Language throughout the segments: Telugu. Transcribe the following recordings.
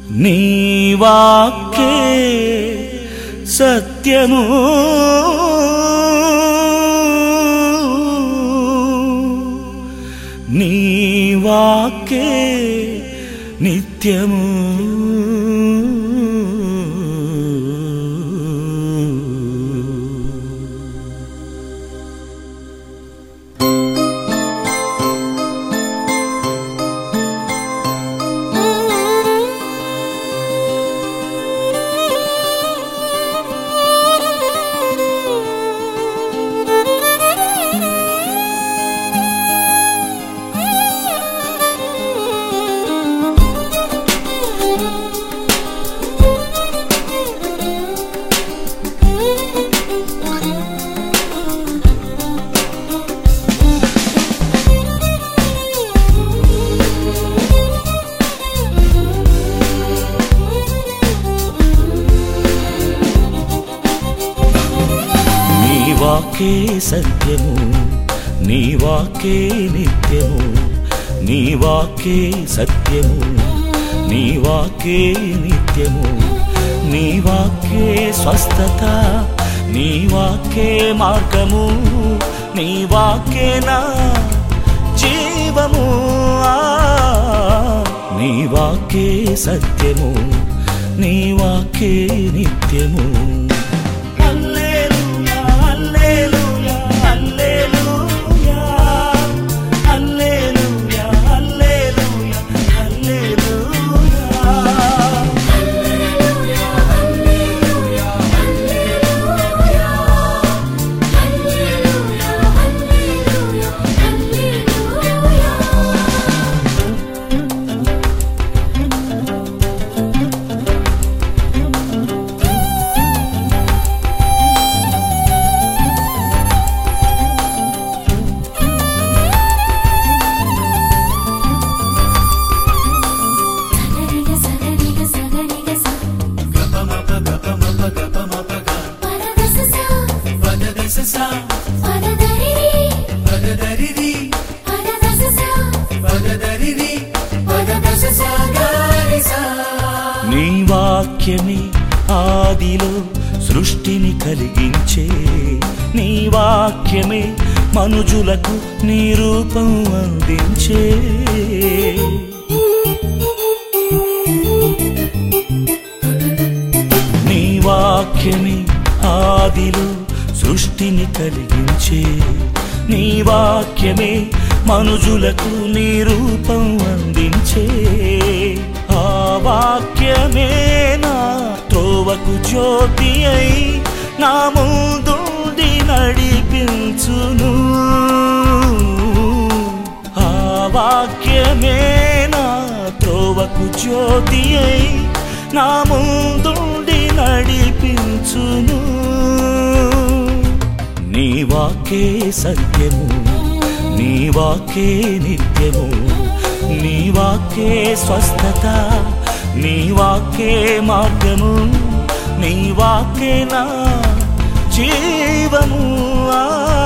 నీ వాక్కే సత్యము నీ వాక్కే నిత్యము నీ వాకే సత్యము నీ వాకే నిత్యము నీ వాకే సత్యము నీ వాకే నిత్యము నీ వాకే స్వస్థత నీ వాకే మార్గము నీ వాకే నా జీవము ఆ, నీ వాకే సత్యము నీ వాకే నిత్యము హల్లెలూయా హల్లెలూయా హల్లెలూయా హల్లెలూయా హల్లెలూయా హల్లెలూయా సగరిగ సగరిగ సగరిగ స పదదస స పదదరిరి పదదస స పదదస స గరి స నీ వాక్యమే ఆదిలో సృష్టిని కలిగించే నీ వాక్యమే మనుజులకు నీ రూపం అందించే నీ వాక్యమే ఆదిలో సృష్టిని కలిగించే నీ వాక్యమే మనుజులకు నీ రూపం అందించే ఆ వాక్యమే నా త్రోవకు జ్యోతి అయి నా ముందుండి నడిపించును ఆ వాక్యమే నా త్రోవకు జ్యోతి అయి నా ముందుండి నడిపించును నీ వాకే సత్యము నీ వాకే నిత్యము నీ వాకే స్వస్థత నీ వాకే మార్గము నీ వాకే నా జీవము ఆ.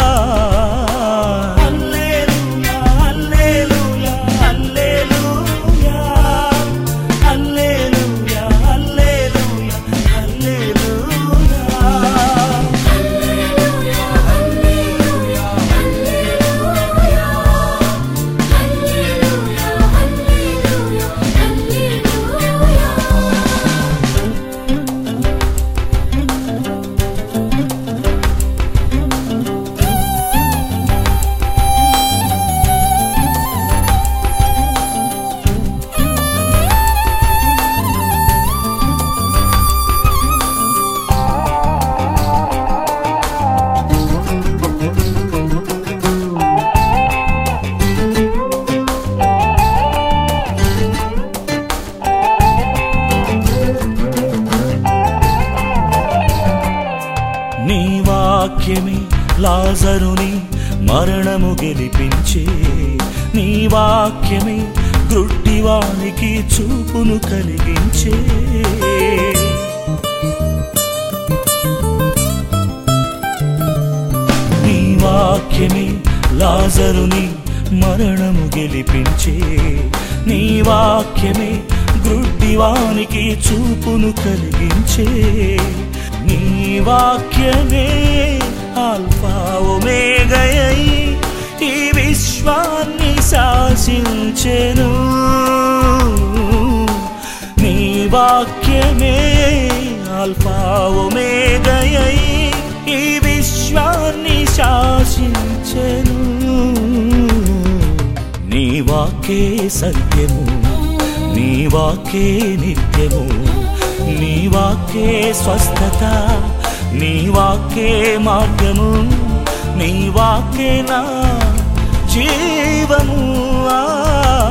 హల్లెలూయా, హల్లెలూయా, హల్లెలూయా. హల్లెలూయా, హల్లెలూయా, హల్లెలూయా. నీ వాక్యమే లాజరుని మరణము గెలిపించే నీ వాక్యమే గ్రుడ్డివానికి చూపును కలిగించే నీ వాక్యమే లాజరుని మరణము గెలిపించే నీ వాక్యమే గ్రుడ్డివానికి చూపును కలిగించే నీ వాక్యమే ఆల్ఫా ఒమేగయై ఈ విశ్వాన్ని శాసించెను నీ వాక్యమే ఆల్ఫా ఒమేగయై ఈ విశ్వాన్ని శాసించెను నీ వాకే సత్యము నీ వాకే నిత్యము నీ వాకే స్వస్థత నీ వాకే మార్గము నీ వాకే నా జీవము ఆ